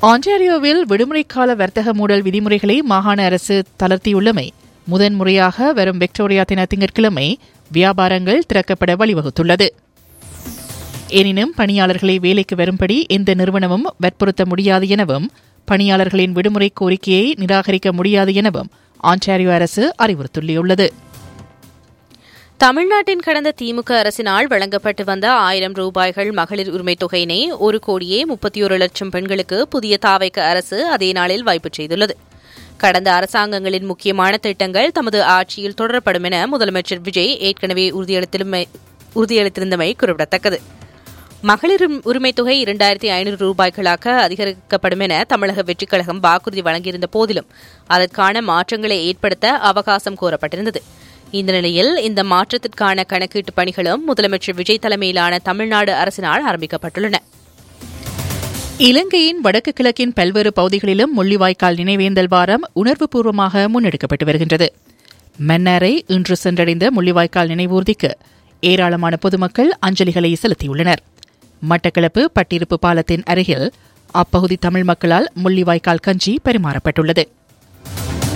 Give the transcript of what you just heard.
ஆன்டாரியோவில் விடுமுறைக்கால வர்த்தக மூடல் விதிமுறைகளை மாகாண அரசு தளர்த்தியுள்ளமை முதன்முறையாக வரும் விக்டோரியா தின திங்கட்கிழமை வியாபாரங்கள் திறக்கப்பட வழிவகுத்துள்ளது எனினும் பணியாளர்களை வேலைக்கு வரும்படி எந்த நிறுவனமும் வற்புறுத்த முடியாது எனவும் பணியாளர்களின் விடுமுறை கோரிக்கையை நிராகரிக்க முடியாது எனவும் ஆன்டாரியோ அரசு அறிவுறுத்தியுள்ளது தமிழ்நாட்டின் கடந்த திமுக அரசினால் வழங்கப்பட்டு வந்த ஆயிரம் ரூபாய்கள் மகளிர் உரிமைத் தொகையினை ஒரு கோடியே முப்பத்தி ஒரு லட்சம் பெண்களுக்கு புதிய தாவைக்க அரசு அதே நாளில் வைப்பு செய்துள்ளது கடந்த அரசாங்கங்களின் முக்கியமான திட்டங்கள் தமது ஆட்சியில் தொடரப்படும் என முதலமைச்சர் விஜய் ஏற்கனவே உறுதியளித்திருந்தமை குறிப்பிடத்தக்கது மகளிர் உரிமைத் தொகை இரண்டாயிரத்தி ஐநூறு ரூபாய்களாக அதிகரிக்கப்படும் என தமிழக வெற்றிக் கழகம் வாக்குறுதி வழங்கியிருந்த போதிலும் அதற்கான மாற்றங்களை ஏற்படுத்த அவகாசம் கோரப்பட்டிருந்தது இந்த நிலையில் இந்த மாற்றத்திற்கான கணக்கீட்டு பணிகளும் முதலமைச்சர் விஜய் தலைமையிலான தமிழ்நாடு அரசினால் ஆரம்பிக்கப்பட்டுள்ளன இலங்கையின் வடக்கு கிழக்கின் பல்வேறு பகுதிகளிலும் முள்ளிவாய்க்கால் நினைவேந்தல் வாரம் உணர்வுபூர்வமாக முன்னெடுக்கப்பட்டு வருகின்றது மன்னாரை இன்று சென்றடைந்த முள்ளிவாய்க்கால் நினைவூர்திக்கு ஏராளமான பொதுமக்கள் அஞ்சலிகளை செலுத்தியுள்ளனர் மட்டக்களப்பு பட்டிருப்பு பாலத்தின் அருகில் அப்பகுதி தமிழ் மக்களால் முள்ளிவாய்க்கால் கஞ்சி பரிமாறப்பட்டுள்ளது